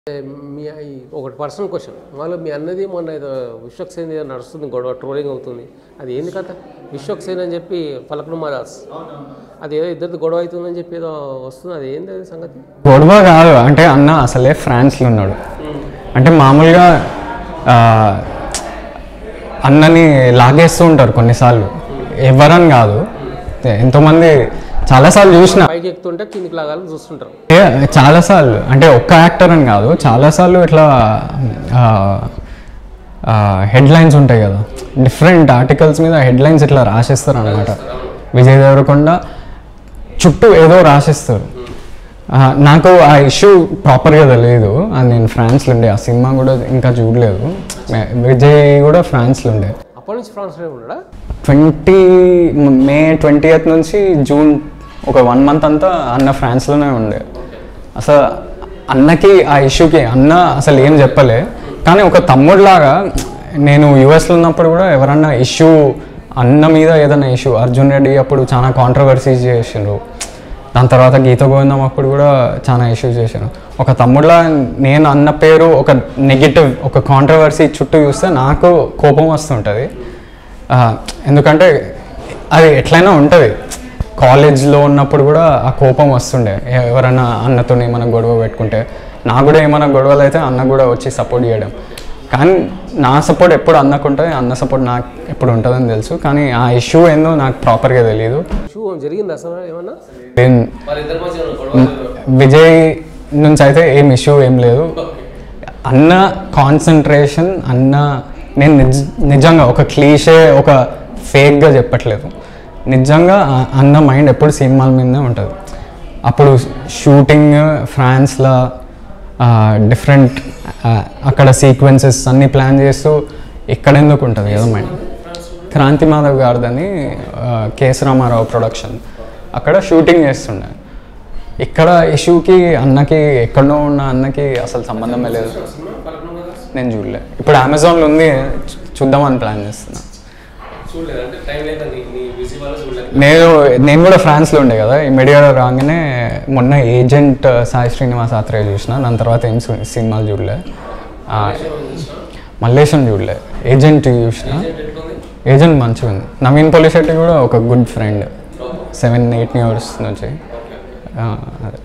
మీ ఈ- ఒకటి personal question వాళ్ళు మీ అన్నది మొన్న ఏదో విశ్వక్సేన్ ఏదో నడుస్తుంది గొడవ ట్రోలింగ్ అవుతుంది అది ఏంది కథ విశ్వక్సేన్ అని చెప్పి ఫలక్నుమా దాస్ అది ఏదో ఇద్దరిది గొడవ అవుతుందని చెప్పి ఏదో వస్తుంది అది ఏంది అది సంగతి గొడవ కాదు అంటే అన్న అసలే ఫ్రాన్స్లో ఉన్నాడు అంటే మామూలుగా ఆ, అన్నని లాగేస్తూ ఉంటారు కొన్నిసార్లు ఎవరని కాదు ఎంతోమంది చాలాసార్లు చూసిన పైకి ఎక్కుతుంటే కిందికి లాగాలని చూస్తుంటారు ఏ, చాలాసార్లు అంటే ఒక్క యాక్టర్ అని కాదు చాలాసార్లు ఇట్లా హెడ్లైన్స్ ఉంటాయి కదా డిఫరెంట్ ఆర్టికల్స్ మీద హెడ్లైన్స్ ఇట్లా రాసేస్తారు అనమాట విజయ్ దేవరకొండ చుట్టూ ఏదో రాసిస్తారు ఆ, నాకు ఆ ఇష్యూ ప్రాపర్గా తెలియదు అది నేను ఫ్రాన్స్లో ఉండే ఆ సినిమా కూడా ఇంకా చూడలేదు మే- విజయ్ కూడా ఫ్రాన్స్లో ఉండే అప్పటి నుంచి ఫ్రాన్స్లో ఉన్నాడా ట్వంటీ మే ట్వంటీ ఎయిత్ నుంచి జూన్ ఒక వన్ మంత్ అంతా అన్న ఫ్రాన్స్లోనే ఉండే అసలు అన్నకి ఆ ఇష్యూకి అన్న అసలు ఏం చెప్పలే కానీ ఒక తమ్ముడిలాగా నేను యూఎస్లో ఉన్నప్పుడు కూడా ఎవరన్నా ఇష్యూ అన్న మీద ఏదైనా ఇష్యూ అర్జున్ రెడ్డి అప్పుడు చాలా కాంట్రవర్సీస్ చేసిండ్రు దాని తర్వాత గీత గోవిందం అప్పుడు కూడా చాలా ఇష్యూస్ చేశాను ఒక తమ్ముడులా నేను అన్న పేరు ఒక నెగిటివ్ ఒక కాంట్రవర్సీ చుట్టూ చూస్తే నాకు కోపం వస్తుంటుంది ఆ, ఎందుకంటే అది ఎట్లయినా ఉంటుంది కాలేజ్లో ఉన్నప్పుడు కూడా ఆ కోపం వస్తుండే ఎ- ఎవరైనా అన్నతో ఏమైనా గొడవ పెట్టుకుంటే నాకు కూడా ఏమైనా గొడవలు అయితే అన్న కూడా వచ్చి సపోర్ట్ చేయడం కానీ నా సపోర్ట్ ఎప్పుడు అన్నకు ఉంటుంది అన్న సపోర్ట్ నాకు ఎప్పుడు ఉంటుందని తెలుసు కానీ ఆ ఇష్యూ ఏందో నాకు ప్రాపర్గా తెలియదు షూ జరిగింది అసలు ఏమన్నా నేను వాళ్ళిద్దరి మధ్య గొడవ విజయ్ నుంచి అయితే ఏం ఇష్యూ ఏం లేదు అన్న కాన్సన్ట్రేషన్ అన్న నేను నిజ నిజంగా ఒక క్లీషే ఒక ఫేక్గా చెప్పట్లేదు నిజంగా ఆ- అన్న మైండ్ ఎప్పుడు సినిమాల మీదనే ఉంటుంది అప్పుడు షూటింగ్ ఫ్రాన్స్లో డిఫరెంట్ అక్కడ సీక్వెన్సెస్ అన్నీ ప్లాన్ చేస్తూ ఇక్కడ ఎందుకు ఉంటుంది కదా మైండ్ క్రాంతి మాధవ్ గారిదని కేఎస్ రామారావు ప్రొడక్షన్ అక్కడ షూటింగ్ చేస్తుండే ఇక్కడ ఇష్యూకి అన్నకి ఎక్కడో ఉన్న అన్నకి అసలు సంబంధమే లేదు నేను చూడలే ఇప్పుడు అమెజాన్లో ఉంది చూ- చూద్దామని ప్లాన్ చేస్తున్నా చూడలేదు అంటే టైం లేదా నీ నీ బిజీ వల్ల చూడలేదు నేను నేను కూడా ఫ్రాన్స్లో ఉండే కదా ఈ మీడియా రాగానే మొన్న ఏజెంట్ సాయి శ్రీనివాస్ ఆత్రేయ చూసిన దాని తర్వాత ఏం సి- సినిమాలు చూడలే ఆ, మల్లేశం చూడలే ఏజెంట్ చూసిన ఏజెంట్ మంచిగా ఉంది నవీన్ పోలిశెట్టి కూడా ఒక good friend seven eight years నుంచి ఆ, అదే